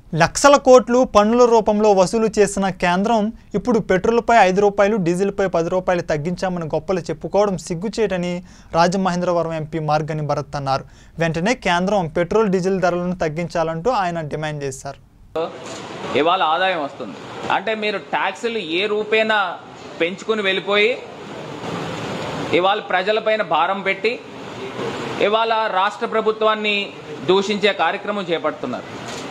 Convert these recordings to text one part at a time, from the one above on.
లక్షల కోట్లు పన్నుల రూపంలో వసూలు చేసిన కేంద్రం ఇప్పుడు పెట్రోల్పై ఐదు రూపాయలు డీజిల్పై పది రూపాయలు తగ్గించామని గొప్పలు చెప్పుకోవడం సిగ్గుచేటని రాజమహేంద్రవరం ఎంపీ మార్గని భరత్ అన్నారు వెంటనే కేంద్రం పెట్రోల్ డీజిల్ ధరలను తగ్గించాలంటూ ఆయన డిమాండ్ చేశారు ఇవాళ ఆదాయం వస్తుంది అంటే మీరు ట్యాక్సులు ఏ రూపేణా పెంచుకుని వెళ్ళిపోయి ఇవాళ ప్రజలపైన భారం పెట్టి ఇవాళ రాష్ట్ర ప్రభుత్వాన్ని దూషించే కార్యక్రమం చేపడుతున్నారు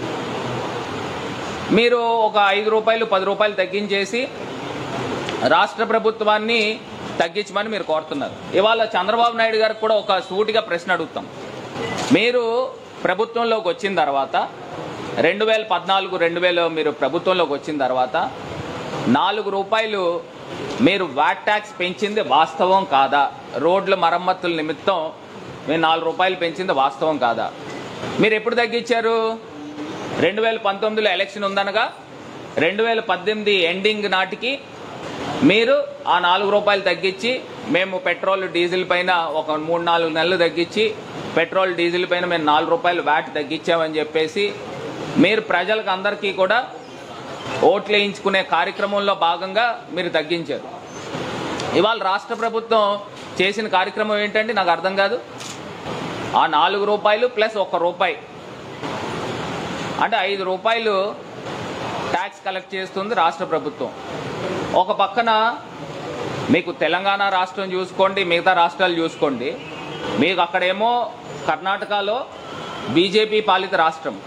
మీరు ఒక ఐదు రూపాయలు పది రూపాయలు తగ్గించేసి రాష్ట్ర ప్రభుత్వాన్ని తగ్గించమని మీరు కోరుతున్నారు ఇవాళ చంద్రబాబు నాయుడు గారికి కూడా ఒక సూటిగా ప్రశ్న అడుగుతాం మీరు ప్రభుత్వంలోకి వచ్చిన తర్వాత రెండు వేల పద్నాలుగు రెండు వేల మీరు ప్రభుత్వంలోకి వచ్చిన తర్వాత నాలుగు రూపాయలు మీరు వ్యాట్ ట్యాక్స్ పెంచింది వాస్తవం కాదా రోడ్ల మరమ్మతుల నిమిత్తం మీరు నాలుగు రూపాయలు పెంచింది వాస్తవం కాదా మీరు ఎప్పుడు తగ్గించారు రెండు వేల పంతొమ్మిదిలో ఎలక్షన్ ఉందనగా రెండు వేల పద్దెనిమిది ఎండింగ్ నాటికి మీరు ఆ నాలుగు రూపాయలు తగ్గించి మేము పెట్రోల్ డీజిల్ పైన ఒక మూడు నాలుగు నెలలు తగ్గించి పెట్రోల్ డీజిల్ పైన మేము నాలుగు రూపాయలు వ్యాట్ తగ్గించామని చెప్పేసి మీరు ప్రజలకు అందరికీ కూడా ఓట్లు వేయించుకునే కార్యక్రమంలో భాగంగా మీరు తగ్గించారు ఇవాళ రాష్ట్ర ప్రభుత్వం చేసిన కార్యక్రమం ఏంటంటే నాకు అర్థం కాదు ఆ నాలుగు రూపాయలు ప్లస్ ఒక రూపాయి అంటే ఐదు రూపాయలు ట్యాక్స్ కలెక్ట్ చేస్తుంది రాష్ట్ర ప్రభుత్వం ఒక పక్కన మీకు తెలంగాణ రాష్ట్రం చూసుకోండి మిగతా రాష్ట్రాలు చూసుకోండి మీకు అక్కడేమో కర్ణాటకలో బీజేపీ పాలిత రాష్ట్రం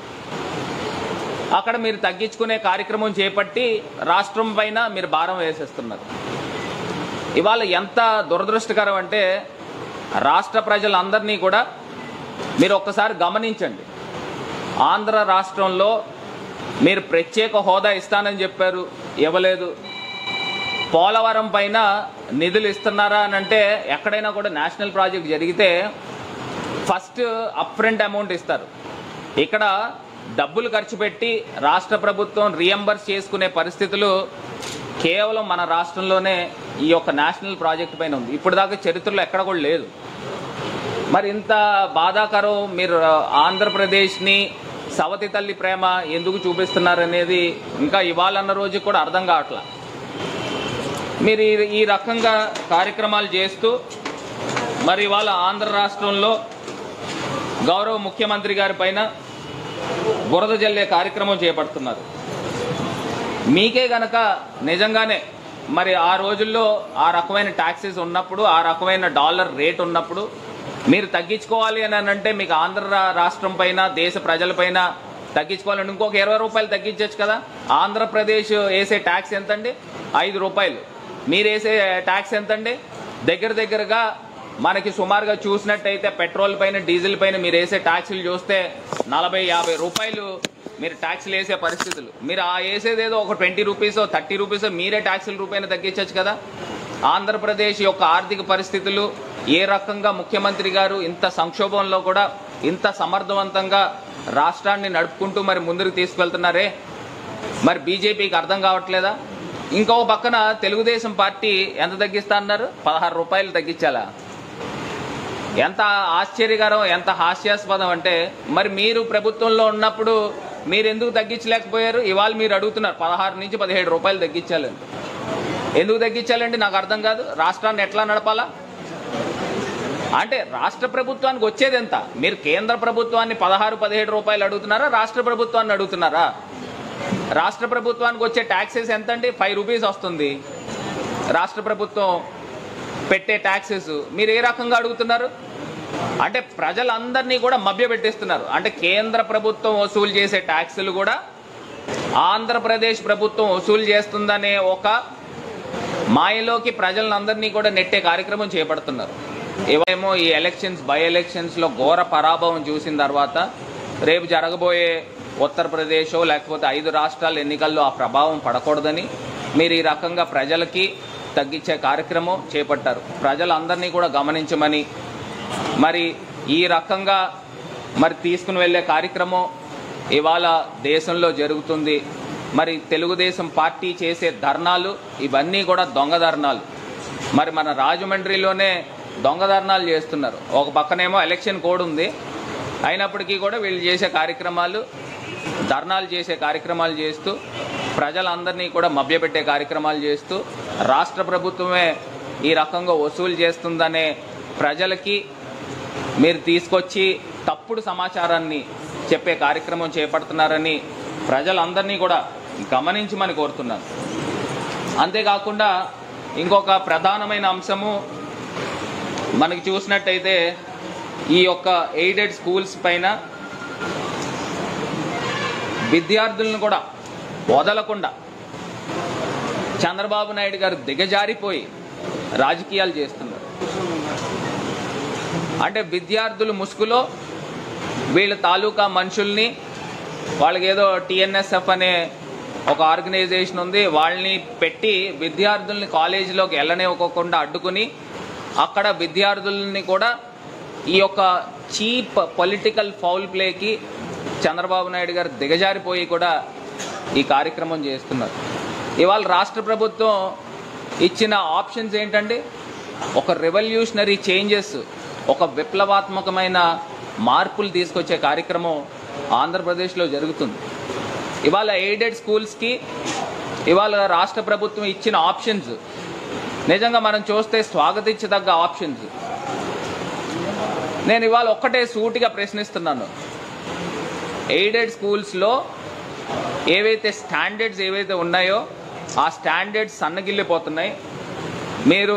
అక్కడ మీరు తగ్గించుకునే కార్యక్రమం చేపట్టి రాష్ట్రం పైన మీరు భారం వేసేస్తున్నారు ఇవాళ ఎంత దురదృష్టకరం అంటే రాష్ట్ర ప్రజలందరినీ కూడా మీరు ఒక్కసారి గమనించండి ఆంధ్ర రాష్ట్రంలో మీరు ప్రత్యేక హోదా ఇస్తానని చెప్పారు ఇవ్వలేదు పోలవరం పైన నిధులు ఇస్తున్నారా అని అంటే ఎక్కడైనా కూడా నేషనల్ ప్రాజెక్ట్ జరిగితే ఫస్ట్ అప్ ఫ్రంట్ అమౌంట్ ఇస్తారు ఇక్కడ డబ్బులు ఖర్చు పెట్టి రాష్ట్ర ప్రభుత్వం రియంబర్స్ చేసుకునే పరిస్థితులు కేవలం మన రాష్ట్రంలోనే ఈ యొక్క నేషనల్ ప్రాజెక్ట్ పైన ఉంది ఇప్పుడు దాకా చరిత్రలో ఎక్కడ కూడా లేదు మరి ఇంత బాధాకరం మీరు ఆంధ్రప్రదేశ్ని సవతి తల్లి ప్రేమ ఎందుకు చూపిస్తున్నారు అనేది ఇంకా ఇవాళన్న రోజు కూడా అర్థం కావట్లా మీరు ఈ- ఈ రకంగా కార్యక్రమాలు చేస్తూ మరి ఇవాళ ఆంధ్ర రాష్ట్రంలో గౌరవ ముఖ్యమంత్రి గారి పైన బురద జల్లే కార్యక్రమం చేపడుతున్నారు మీకే గనక నిజంగానే మరి ఆ రోజుల్లో ఆ రకమైన ట్యాక్సెస్ ఉన్నప్పుడు ఆ రకమైన డాలర్ రేట్ ఉన్నప్పుడు మీరు తగ్గించుకోవాలి అని అంటే మీకు ఆంధ్ర రా- రాష్ట్రం పైన దేశ ప్రజలపైన తగ్గించుకోవాలని ఇంకొక ఇరవై రూపాయలు తగ్గించవచ్చు కదా ఆంధ్రప్రదేశ్ వేసే ట్యాక్స్ ఎంతండి ఐదు రూపాయలు మీరు వేసే ట్యాక్స్ ఎంతండి దగ్గర దగ్గరగా మనకి సుమారుగా చూసినట్టయితే పెట్రోల్ పైన డీజిల్ పైన మీరు వేసే ట్యాక్సులు చూస్తే నలభై యాభై రూపాయలు మీరు ట్యాక్సులు వేసే పరిస్థితులు మీరు ఆ వేసేది ఏదో ఒక ట్వంటీ రూపీస్ థర్టీ రూపీస్ మీరే ట్యాక్సుల రూపాయన తగ్గించవచ్చు కదా ఆంధ్రప్రదేశ్ యొక్క ఆర్థిక పరిస్థితులు ఏ రకంగా ముఖ్యమంత్రి గారు ఇంత సంక్షోభంలో కూడా ఇంత సమర్థవంతంగా రాష్ట్రాన్ని నడుపుకుంటూ మరి ముందుకు తీసుకెళ్తున్నారే మరి బీజేపీకి అర్థం కావట్లేదా ఇంకో పక్కన తెలుగుదేశం పార్టీ ఎంత తగ్గిస్తా అన్నారు పదహారు రూపాయలు తగ్గించాలా ఎంత ఆశ్చర్యకరం ఎంత హాస్యాస్పదం అంటే మరి మీరు ప్రభుత్వంలో ఉన్నప్పుడు మీరు ఎందుకు తగ్గించలేకపోయారు ఇవాళ మీరు అడుగుతున్నారు పదహారు నుంచి పదిహేడు రూపాయలు తగ్గించాలని ఎందుకు తగ్గించాలండి నాకు అర్థం కాదు రాష్ట్రాన్ని ఎట్లా నడపాలా అంటే రాష్ట్ర ప్రభుత్వానికి వచ్చేది ఎంత మీరు కేంద్ర ప్రభుత్వాన్ని పదహారు పదిహేడు రూపాయలు అడుగుతున్నారా రాష్ట్ర ప్రభుత్వాన్ని అడుగుతున్నారా రాష్ట్ర ప్రభుత్వానికి వచ్చే ట్యాక్సెస్ ఎంత అండి ఫైవ్ రూపీస్ వస్తుంది రాష్ట్ర ప్రభుత్వం పెట్టే ట్యాక్సెస్ మీరు ఏ రకంగా అడుగుతున్నారు అంటే ప్రజలందరినీ కూడా మభ్య పెట్టిస్తున్నారు అంటే కేంద్ర ప్రభుత్వం వసూలు చేసే ట్యాక్సులు కూడా ఆంధ్రప్రదేశ్ ప్రభుత్వం వసూలు చేస్తుందనే ఒక మాయలోకి ప్రజలందరినీ కూడా నెట్టే కార్యక్రమం చేపడుతున్నారు ఏమో ఈ ఎలక్షన్స్ బై ఎలక్షన్స్లో ఘోర పరాభవం చూసిన తర్వాత రేపు జరగబోయే ఉత్తరప్రదేశ్ లేకపోతే ఐదు రాష్ట్రాల ఎన్నికల్లో ఆ ప్రభావం పడకూడదని మీరు ఈ రకంగా ప్రజలకి తగ్గించే కార్యక్రమం చేపట్టారు ప్రజలందరినీ కూడా గమనించమని మరి ఈ రకంగా మరి తీసుకుని వెళ్ళే కార్యక్రమం ఇవాళ దేశంలో జరుగుతుంది మరి తెలుగుదేశం పార్టీ చేసే ధర్నాలు ఇవన్నీ కూడా దొంగ ధర్నాలు మరి మన రాజమండ్రిలోనే దొంగ ధర్నాలు చేస్తున్నారు ఒక పక్కనేమో ఎలక్షన్ కోడ్ ఉంది అయినప్పటికీ కూడా వీళ్ళు చేసే కార్యక్రమాలు ధర్నాలు చేసే కార్యక్రమాలు చేస్తూ ప్రజలందరినీ కూడా మభ్యపెట్టే కార్యక్రమాలు చేస్తూ రాష్ట్ర ప్రభుత్వమే ఈ రకంగా వసూలు చేస్తుందనే ప్రజలకి మీరు తీసుకొచ్చి తప్పుడు సమాచారాన్ని చెప్పే కార్యక్రమం చేపడుతున్నారని ప్రజలందరినీ కూడా గమనించమని కోరుతున్నాను అంతేకాకుండా ఇంకొక ప్రధానమైన అంశము మనకి చూసినట్టయితే ఈ యొక్క ఎయిడెడ్ స్కూల్స్ పైన విద్యార్థులను కూడా వదలకుండా చంద్రబాబు నాయుడు గారు దిగజారిపోయి రాజకీయాలు చేస్తున్నారు అంటే విద్యార్థుల ముసుగులో వీళ్ళ తాలూకా మనుషుల్ని వాళ్ళకి ఏదో టిఎన్ఎస్ఎఫ్ అనే ఒక ఆర్గనైజేషన్ ఉంది వాళ్ళని పెట్టి విద్యార్థుల్ని కాలేజీలోకి వెళ్ళనివ్వకుండా అడ్డుకుని అక్కడ విద్యార్థుల్ని కూడా ఈ యొక్క చీప్ పొలిటికల్ ఫౌల్ ప్లేకి చంద్రబాబు నాయుడు గారు దిగజారిపోయి కూడా ఈ కార్యక్రమం చేస్తున్నారు ఇవాళ రాష్ట్ర ప్రభుత్వం ఇచ్చిన ఆప్షన్స్ ఏంటండి ఒక రెవల్యూషనరీ చేంజెస్ ఒక విప్లవాత్మకమైన మార్పులు తీసుకొచ్చే కార్యక్రమం ఆంధ్రప్రదేశ్లో జరుగుతుంది ఇవాళ ఎయిడెడ్ స్కూల్స్కి ఇవాళ రాష్ట్ర ప్రభుత్వం ఇచ్చిన ఆప్షన్స్ నిజంగా మనం చూస్తే స్వాగతించదగ్గ ఆప్షన్స్ నేను ఇవాళ ఒక్కటే సూటిగా ప్రశ్నిస్తున్నాను ఎయిడెడ్ స్కూల్స్లో ఏవైతే స్టాండర్డ్స్ ఏవైతే ఉన్నాయో ఆ స్టాండర్డ్స్ సన్నగిల్లిపోతున్నాయి మీరు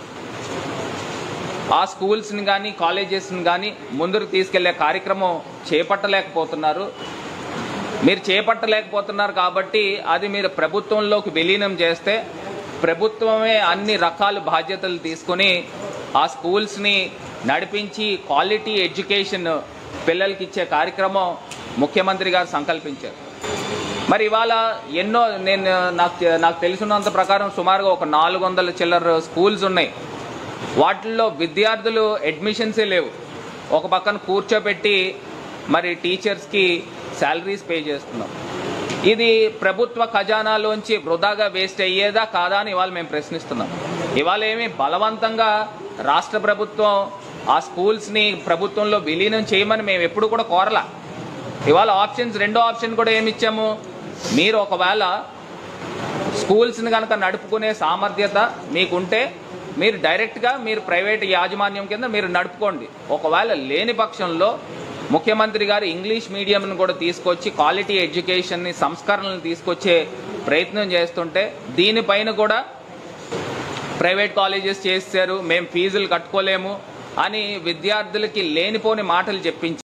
ఆ స్కూల్స్ని కానీ కాలేజెస్ని కానీ ముందుకు తీసుకెళ్లే కార్యక్రమం చేపట్టలేకపోతున్నారు మీరు చేపట్టలేకపోతున్నారు కాబట్టి అది మీరు ప్రభుత్వంలోకి విలీనం చేస్తే ప్రభుత్వమే అన్ని రకాల బాధ్యతలు తీసుకొని ఆ స్కూల్స్ని నడిపించి క్వాలిటీ ఎడ్యుకేషన్ పిల్లలకి ఇచ్చే కార్యక్రమం ముఖ్యమంత్రి గారు సంకల్పించారు మరి ఇవాళ ఎన్నో నేను నాకు నాకు తెలిసినంత ప్రకారం సుమారుగా ఒక నాలుగు వందల చిల్లర స్కూల్స్ ఉన్నాయి వాటిల్లో విద్యార్థులు అడ్మిషన్సే లేవు ఒక పక్కన కూర్చోబెట్టి మరి టీచర్స్కి శాలరీస్ పే చేస్తున్నాం ఇది ప్రభుత్వ ఖజానాలోంచి వృధాగా వేస్ట్ అయ్యేదా కాదా అని ఇవాళ మేము ప్రశ్నిస్తున్నాం ఇవాళ ఏమి బలవంతంగా రాష్ట్ర ప్రభుత్వం ఆ స్కూల్స్ని ప్రభుత్వంలో విలీనం చేయమని మేము ఎప్పుడు కూడా కోరలా ఇవాళ ఆప్షన్స్ రెండో ఆప్షన్ కూడా ఏమి ఇచ్చాము మీరు ఒకవేళ స్కూల్స్ని కనుక నడుపుకునే సామర్థ్యత మీకుంటే మీరు డైరెక్ట్గా మీరు ప్రైవేట్ యాజమాన్యం కింద మీరు నడుపుకోండి ఒకవేళ లేని పక్షంలో ముఖ్యమంత్రి గారు ఇంగ్లీష్ మీడియంను కూడా తీసుకొచ్చి క్వాలిటీ ఎడ్యుకేషన్ని సంస్కరణలు తీసుకొచ్చే ప్రయత్నం చేస్తుంటే దీనిపైన కూడా ప్రైవేట్ కాలేజెస్ చేశారు మేము ఫీజులు కట్టుకోలేము అని విద్యార్థులకి లేనిపోని మాటలు చెప్పించి